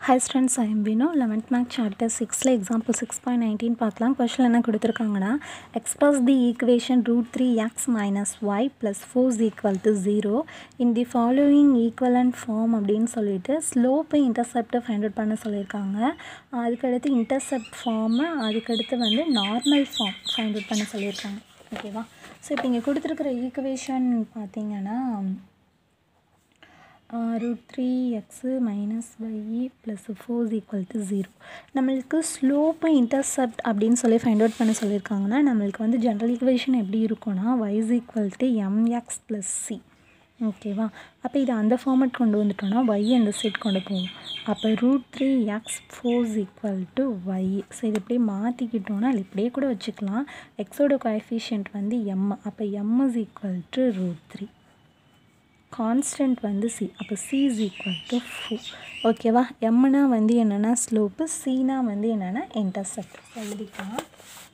high students I am Vino eleventh மேக் chapter சிக்ஸில் example six point nineteen பார்க்கலாம் question என்ன கொடுத்துருக்காங்கன்னா express the equation root three x minus y plus fours equal to zero in the following equivalent form அப்படின்னு சொல்லிட்டு ஸ்லோப்பை இன்டர்செப்டை find out பண்ண சொல்லியிருக்காங்க அதுக்கடுத்து இன்டர்செப்ட் ஃபார்மு அதுக்கடுத்து வந்து நார்மல் ஃபார்ம் ஃபைண்ட் அவுட் பண்ண சொல்லியிருக்காங்க ஓகேவா ஸோ இப்போ இங்கே கொடுத்துருக்குற ஈக்குவேஷன் பார்த்தீங்கன்னா root three x minus y plus fours equal to zero நம்மளுக்கு ஸ்லோப்பு இன்டர்செப்ட் அப்படின்னு சொல்லி ஃபைண்ட் அவுட் பண்ண சொல்லியிருக்காங்கன்னா நம்மளுக்கு வந்து ஜென்ரல் ஈக்குவேஷன் எப்படி இருக்கும்னா y is equal to m x plus c ஓகேவா அப்போ இது அந்த ஃபார்மேட் கொண்டு வந்துட்டோம்னா ஒய் அந்த சைட் கொண்டு போவோம் அப்போ root three x fours equal to y so இது இப்படியே மாற்றிக்கிட்டோன்னா அது இப்படியே கூட வச்சுக்கலாம் எக்ஸோட கோஎஃபிஷியன்ட் வந்து எம் அப்போ m is equal to root three constant வந்து சி அப்போ c is equal to four ஓகேவா எம்னா வந்து என்னென்னா ஸ்லோப்பு சீனா வந்து என்னென்னா இன்டர்செப்ட் எழுதிக்கலாம்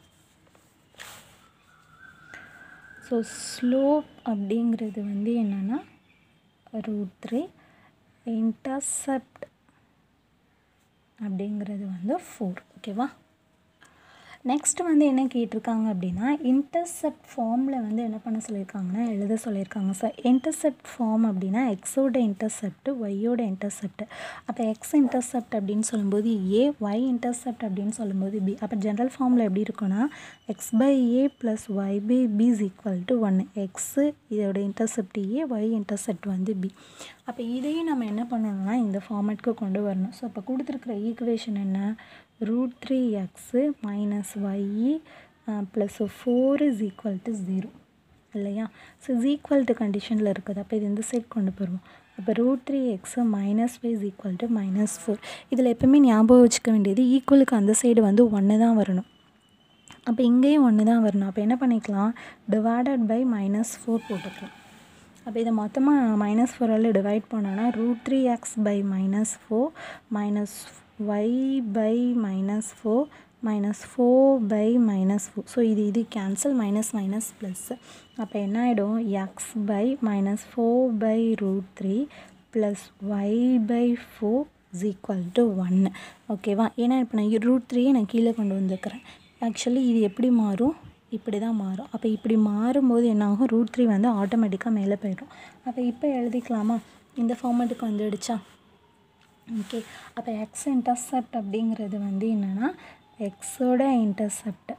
ஸோ ஸ்லோப் அப்படிங்கிறது வந்து என்னென்னா ரூட் த்ரீ இன்டர்செப்ட் அப்படிங்கிறது வந்து ஃபோர் ஓகேவா நெக்ஸ்ட் வந்து என்ன கேட்டிருக்காங்க அப்படின்னா இன்டர்செப்ட் ஃபார்மில் வந்து என்ன பண்ண சொல்லியிருக்காங்கன்னா எழுத சொல்லியிருக்காங்க சார் இன்டர்செப்ட் ஃபார்ம் அப்படின்னா எக்ஸோட இன்டர்செப்ட் ஒய்யோட இன்டர்செப்ட் அப்போ எக்ஸ் இன்டர்செப்ட் அப்படின்னு சொல்லும்போது ஏ ஒய் இன்டர்செப்ட் அப்படின்னு சொல்லும்போது பி அப்போ ஜென்ரல் ஃபார்மில் எப்படி இருக்குன்னா x by a plus y by b is equal to one x இதோட இன்டர்செப்ட் ஏ ஒய் இன்டர்செப்ட் வந்து பி அப்போ இதையும் நம்ம என்ன பண்ணணும்னா இந்த ஃபார்மேட்க்கு கொண்டு வரணும் ஸோ இப்போ கொடுத்துருக்குற ஈக்குவேஷன் என்ன root three x minus y plus four is equal to zero இல்லையா ஸோ இஸ் ஈக்குவல் டு கண்டிஷனில் இருக்குது அப்போ இது இந்த சைட் கொண்டு போயிடுவோம் அப்போ root three x minus five is equal to minus four இதில் எப்பவுமே ஞாபகம் வச்சுக்க வேண்டியது ஈக்குவலுக்கு அந்த சைடு வந்து ஒன்று தான் வரணும் அப்போ இங்கேயும் ஒன்று தான் வரணும் அப்போ என்ன பண்ணிக்கலாம் டிவைடட் பை மைனஸ் ஃபோர் போட்டுக்கலாம் அப்போ இதை மொத்தமாக மைனஸ் ஃபோரால் டிவைட் பண்ணோன்னா root three x by minus four minus y by minus four minus four by minus four so இது இது கேன்சல் மைனஸ் மைனஸ் ப்ளஸ் அப்போ என்ன ஆகிடும் x by minus four by root three plus y by four is equal to ஒன்று ஓகேவா ஏன்னா இப்போ நான் ரூட் த்ரீயை நான் கீழே கொண்டு வந்துருக்கிறேன் ஆக்சுவலி இது எப்படி மாறும் இப்படி தான் மாறும் அப்போ இப்படி மாறும்போது என்னாகும் ரூட் த்ரீ வந்து ஆட்டோமேட்டிக்காக மேலே போயிடும் அப்போ இப்போ எழுதிக்கலாமா இந்த ஃபார்மேட்டுக்கு வந்துடுச்சா ஓகே அப்போ எக்ஸ் இன்டர்செப்ட் அப்படிங்கிறது வந்து என்னென்னா எக்ஸோட இன்டர்செப்ட்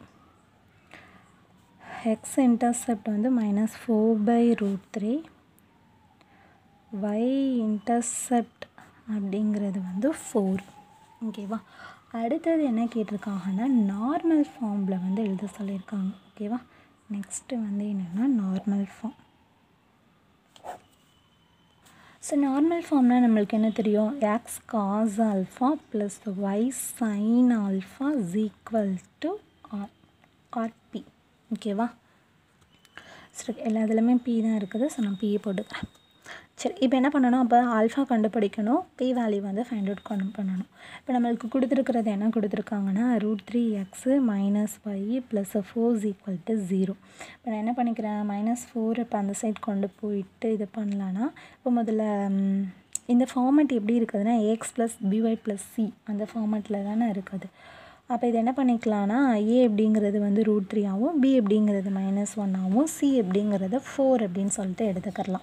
எக்ஸ் இன்டர்செப்ட் வந்து minus four by root three y intercept அப்படிங்கிறது வந்து ஃபோர் ஓகேவா அடுத்தது என்ன கேட்டிருக்காங்கன்னா நார்மல் ஃபார்மில் வந்து எழுத சொல்லியிருக்காங்க ஓகேவா நெக்ஸ்ட்டு வந்து என்னென்னா நார்மல் ஃபார்ம் ஸோ நார்மல் ஃபார்ம்னால் நம்மளுக்கு என்ன தெரியும் x cos alpha plus y sin alpha is equal to r r p ஓகேவா சரி எல்லா இதுலையுமே பி தான் இருக்குது ஸோ நான் பிஏ போட்டுக்கிறேன் சரி இப்போ என்ன பண்ணணும் அப்போ ஆல்ஃபா கண்டுபிடிக்கணும் பி வேல்யூ வந்து ஃபைண்ட் அவுட் கொண்டு பண்ணணும் இப்போ நம்மளுக்கு கொடுத்துருக்கிறது என்ன கொடுத்துருக்காங்கன்னா root three x minus y plus four equal to zero இப்போ நான் என்ன பண்ணிக்கிறேன் மைனஸ் ஃபோர் இப்போ அந்த சைட் கொண்டு போயிட்டு இது பண்ணலான்னா இப்போ முதல்ல இந்த ஃபார்மேட் எப்படி இருக்குதுன்னா a x plus b y plus c அந்த ஃபார்மேட்டில் தானே இருக்குது அப்போ இது என்ன பண்ணிக்கலாம்னா ஏ அப்படிங்கிறது வந்து ரூட் த்ரீ ஆகும் பி அப்படிங்கிறது மைனஸ் ஒன் ஆகும் சி அப்படிங்கிறது ஃபோர் அப்படின்னு சொல்லிட்டு எடுத்துக்கலாம்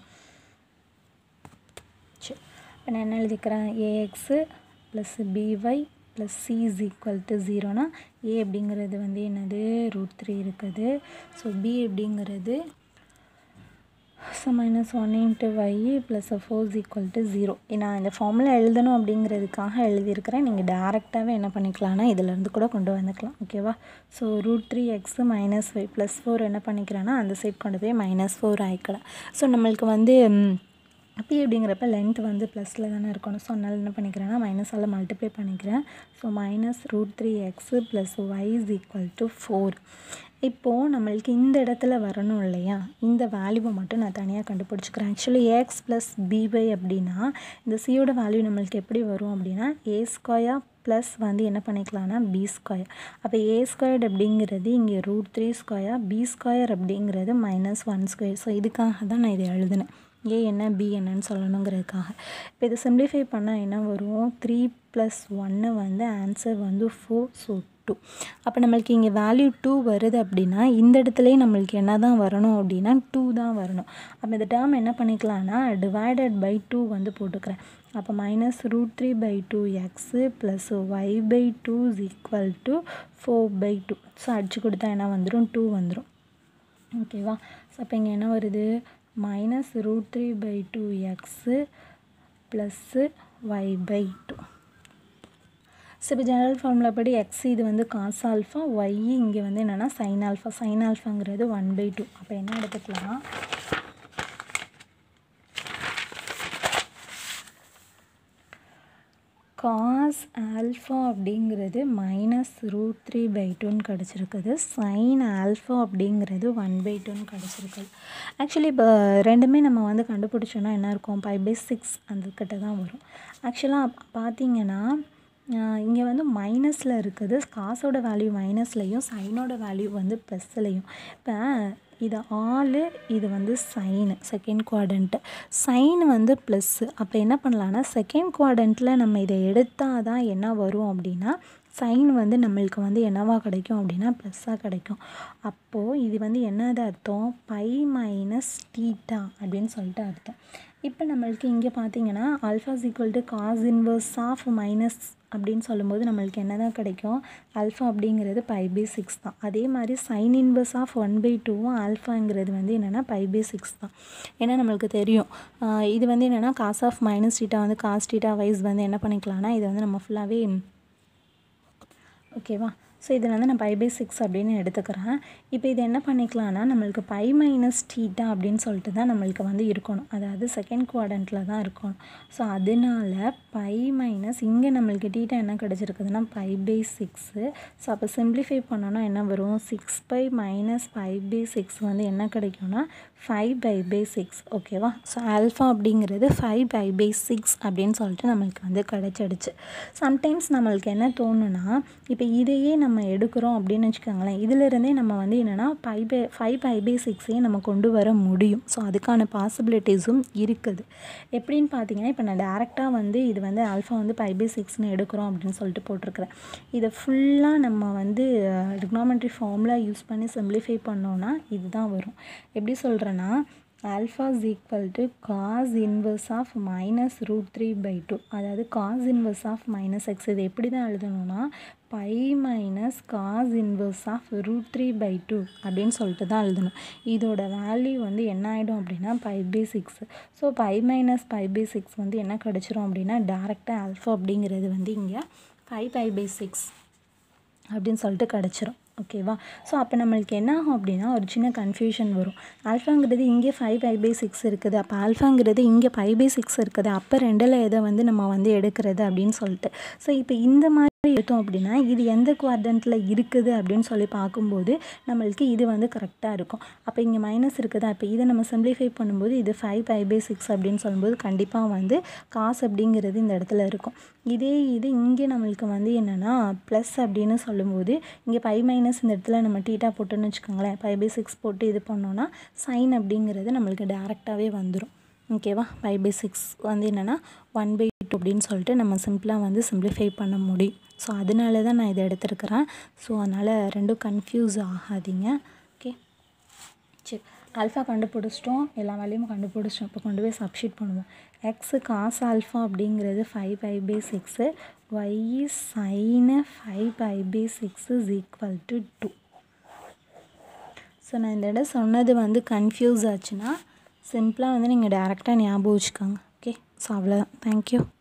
சரி இப்போ நான் என்ன எழுதிக்கிறேன் a x plus b y plus c is equal to ஜீரோனா ஏ அப்படிங்கிறது வந்து என்னது ரூட் த்ரீ இருக்குது ஸோ பி அப்படிங்கிறது so minus one into y plus four equal to zero நான் இந்த ஃபார்முலா எழுதணும் அப்படிங்கிறதுக்காக எழுதியிருக்கிறேன் நீங்கள் டேரெக்டாகவே என்ன பண்ணிக்கலாம்னா இதிலேருந்து கூட கொண்டு வந்துக்கலாம் ஓகேவா so root three x minus y plus four என்ன பண்ணிக்கிறேன்னா அந்த சைட் கொண்டு போய் மைனஸ் ஃபோர் ஆகிக்கலாம் ஸோ நம்மளுக்கு வந்து பி அப்படிங்கிறப்ப லென்த் வந்து ப்ளஸில் தானே இருக்கணும் ஸோ அதனால் என்ன பண்ணிக்கிறேன்னா மைனஸால் மல்டிப்ளை பண்ணிக்கிறேன் so minus root three x plus y is equal to four இப்போது நம்மளுக்கு இந்த இடத்துல வரணும் இல்லையா இந்த வேல்யூவை மட்டும் நான் தனியாக கண்டுபிடிச்சிக்கிறேன் ஆக்சுவலி ஏஎக்ஸ் ப்ளஸ் பிஒய் அப்படின்னா இந்த சியோட வேல்யூ நம்மளுக்கு எப்படி வரும் அப்படின்னா ஏ ஸ்கொயர் ப்ளஸ் வந்து என்ன பண்ணிக்கலாம்னா பி ஸ்கொயர் அப்போ ஏ ஸ்கொயர்டு அப்படிங்கிறது இங்கே root three square b square அப்படிங்கிறது மைனஸ் ஒன் ஸ்கொயர் ஸோ இதுக்காக தான் நான் இதை எழுதினேன் ஏ என்ன பி என்னன்னு சொல்லணுங்கிறதுக்காக இப்போ இதை சிம்பிளிஃபை பண்ணால் என்ன வரும் த்ரீ ப்ளஸ் ஒன்று வந்து ஆன்சர் வந்து ஃபோர் ஸோ டூ அப்போ நம்மளுக்கு இங்கே வேல்யூ டூ வருது அப்படின்னா இந்த இடத்துலையே நம்மளுக்கு என்ன தான் வரணும் அப்படின்னா டூ தான் வரணும் அப்போ இந்த டேர்ம் என்ன பண்ணிக்கலாம்னா டிவைடட் பை டூ வந்து போட்டுக்கிறேன் அப்போ minus root three by two x plus y by two is equal to four by two so அடிச்சு கொடுத்தா என்ன வந்துடும் டூ வந்துடும் ஓகேவா ஸோ அப்போ இங்கே என்ன வருது minus root three by two x plus y by two so இப்போ ஜெனரல் ஃபார்முலா படி எக்ஸ் இது வந்து காஸ் ஆல்ஃபா ஒய் இங்கே வந்து என்னென்னா சைன் ஆல்ஃபா சைன் ஆல்ஃபாங்கிறது ஒன் பை டூ அப்போ என்ன எடுத்துக்கலாம் காஸ் ஆல்ஃபா அப்படிங்கிறது மைனஸ் ரூட் த்ரீ பை டூன்னு கிடச்சிருக்குது சைன் ஆல்ஃபா அப்படிங்கிறது ஒன் பை டூன்னு கிடச்சிருக்குது ஆக்சுவலி இப்போ ரெண்டுமே நம்ம வந்து கண்டுபிடிச்சோன்னா என்ன இருக்கும் ஃபைவ் பை சிக்ஸ் அந்த கிட்ட தான் வரும் ஆக்சுவலாக பார்த்தீங்கன்னா இங்கே வந்து மைனஸில் இருக்குது காசோட வேல்யூ மைனஸ்லையும் சைனோட வேல்யூ வந்து ப்ளஸ்லையும் இப்போ இது ஆளு இது வந்து சைனு செகண்ட் குவாட்ரண்ட்டு சைன் வந்து ப்ளஸ்ஸு அப்போ என்ன பண்ணலான்னா செகண்ட் குவாட்ரண்ட்டில் நம்ம இதை எடுத்தால் தான் என்ன வரும் அப்படின்னா சைன் வந்து நம்மளுக்கு வந்து என்னவா கிடைக்கும் அப்படின்னா ப்ளஸ்ஸாக கிடைக்கும் அப்போது இது வந்து என்னது அர்த்தம் பை மைனஸ் டீட்டா அப்படின்னு சொல்லிட்டு அர்த்தம் இப்போ நம்மளுக்கு இங்கே பார்த்தீங்கன்னா alpha is equal to cos inverse of minus அப்படின்னு சொல்லும்போது நம்மளுக்கு என்ன தான் கிடைக்கும் ஆல்ஃபா அப்படிங்கிறது பை பை சிக்ஸ் தான் அதே மாதிரி sine inverse of one by டூவும் ஆல்ஃபாங்கிறது வந்து என்னென்னா பை பை சிக்ஸ் தான் ஏன்னா நம்மளுக்கு தெரியும் இது வந்து என்னென்னா காஸ் ஆஃப் மைனஸ் டீட்டா வந்து காஸ் டீட்டா வைஸ் வந்து என்ன பண்ணிக்கலாம்னா இதை வந்து நம்ம ஃபுல்லாகவே ஓகேவா ஸோ இதில் வந்து நான் பை பை சிக்ஸ் அப்படின்னு எடுத்துக்கிறேன் இப்போ இது என்ன பண்ணிக்கலாம்னா நம்மளுக்கு பை மைனஸ் டீட்டா அப்படின்னு சொல்லிட்டு தான் நம்மளுக்கு வந்து இருக்கணும் அதாவது செகண்ட் குவாட்ரண்ட்டில் தான் இருக்கணும் ஸோ அதனால பை மைனஸ் இங்கே நம்மளுக்கு டீட்டா என்ன கிடச்சிருக்குதுன்னா பை பை சிக்ஸு ஸோ அப்போ சிம்பிளிஃபை பண்ணோன்னா என்ன வரும் six pi minus pi by six வந்து என்ன கிடைக்கும்னா ஃபைவ் பை பை சிக்ஸ் ஓகேவா ஸோ ஆல்ஃபா அப்படிங்கிறது ஃபைவ் பை பை சிக்ஸ் அப்படின்னு சொல்லிட்டு நம்மளுக்கு வந்து கிடச்சிடுச்சு சம்டைம்ஸ் நம்மளுக்கு என்ன தோணுன்னா இப்போ இதையே நம்ம எடுக்கிறோம் அப்படின்னு வச்சுக்கோங்களேன் இதிலிருந்தே நம்ம வந்து என்னென்னா five pi five pi by சிக்ஸையும் நம்ம கொண்டு வர முடியும் ஸோ அதுக்கான பாசிபிலிட்டிஸும் இருக்குது எப்படின்னு பார்த்தீங்கன்னா இப்போ நான் டேரெக்டாக வந்து இது வந்து ஆல்ஃபா வந்து ஃபைவ் பை சிக்ஸ்னு எடுக்கிறோம் அப்படின்னு சொல்லிட்டு போட்டிருக்கிறேன் இதை ஃபுல்லாக நம்ம வந்து டிக்னாமெட்ரி ஃபார்முலா யூஸ் பண்ணி சிம்பிளிஃபை பண்ணோன்னா இதுதான் வரும் எப்படி சொல்கிறேன்னா alpha is equal to cos inverse of minus root three by two அதாவது cos inverse of minus x இது எப்படி தான் எழுதணும்னா pi minus cos inverse of root three by two அப்படின்னு சொல்லிட்டு தான் எழுதணும் இதோட வேல்யூ வந்து என்ன ஆகிடும் அப்படின்னா pi by six so pi minus pi by six வந்து என்ன கிடச்சிரும் அப்படின்னா டேரெக்டாக ஆல்ஃபா அப்படிங்கிறது வந்து இங்கே ஃபைவ் பை பை சிக்ஸ் அப்படின்னு சொல்லிட்டு கிடச்சிரும் ஓகேவா ஸோ அப்போ நம்மளுக்கு என்ன ஆகும் அப்படின்னா ஒரு சின்ன கன்ஃபியூஷன் வரும் ஆல்ஃபாங்கிறது இங்கே ஃபைவ் ஃபைவ் பை சிக்ஸ் இருக்குது அப்போ ஆல்ஃபாங்கிறது இங்கே ஃபைவ் பை சிக்ஸ் இருக்குது அப்போ ரெண்டில் எதை வந்து நம்ம வந்து எடுக்கிறது அப்படின்னு சொல்லிட்டு ஸோ இப்போ இந்த மாதிரி எடுத்தோம் அப்படின்னா இது எந்த குவாட்ரண்ட்டில் இருக்குது அப்படின்னு சொல்லி பார்க்கும்போது நம்மளுக்கு இது வந்து கரெக்டாக இருக்கும் அப்போ இங்கே மைனஸ் இருக்குதா இப்போ இதை நம்ம சிம்பிளிஃபை பண்ணும்போது இது ஃபைவ் ஃபைவ் பை சிக்ஸ் அப்படின்னு சொல்லும்போது கண்டிப்பாக வந்து காசு அப்படிங்கிறது இந்த இடத்துல இருக்கும் இதே இது இங்கே நம்மளுக்கு வந்து என்னென்னா ப்ளஸ் அப்படின்னு சொல்லும்போது இங்கே ஃபைவ் மைனஸ் இந்த இடத்துல நம்ம டீட்டா போட்டோன்னு வச்சுக்கோங்களேன் ஃபைவ் பை சிக்ஸ் போட்டு இது பண்ணோன்னா சைன் அப்படிங்கிறது நம்மளுக்கு டேரெக்டாகவே வந்துடும் ஓகேவா ஃபைவ் பை சிக்ஸ் வந்து என்னென்னா ஒன் பை டூ அப்படின்னு சொல்லிட்டு நம்ம சிம்பிளாக வந்து சிம்பிளிஃபை பண்ண முடியும் ஸோ அதனால தான் நான் இதை எடுத்துருக்கிறேன் ஸோ அதனால் ரெண்டும் கன்ஃபியூஸ் ஆகாதீங்க ஓகே சரி ஆல்ஃபா கண்டுபிடிச்சிட்டோம் எல்லா வேலையும் கண்டுபிடிச்சிட்டோம் இப்போ கொண்டு போய் சப்ஷீட் பண்ணுவோம் எக்ஸு காஸ் ஆல்ஃபா அப்படிங்கிறது five five pi six y sine five five pi six is equal to two so நான் இந்த இடம் சொன்னது வந்து கன்ஃபியூஸ் ஆச்சுன்னா சிம்பிளாக வந்து நீங்கள் டேரெக்டாக ஞாபகம் வச்சுக்கோங்க ஓகே ஸோ அவ்வளோதான் தேங்க்யூ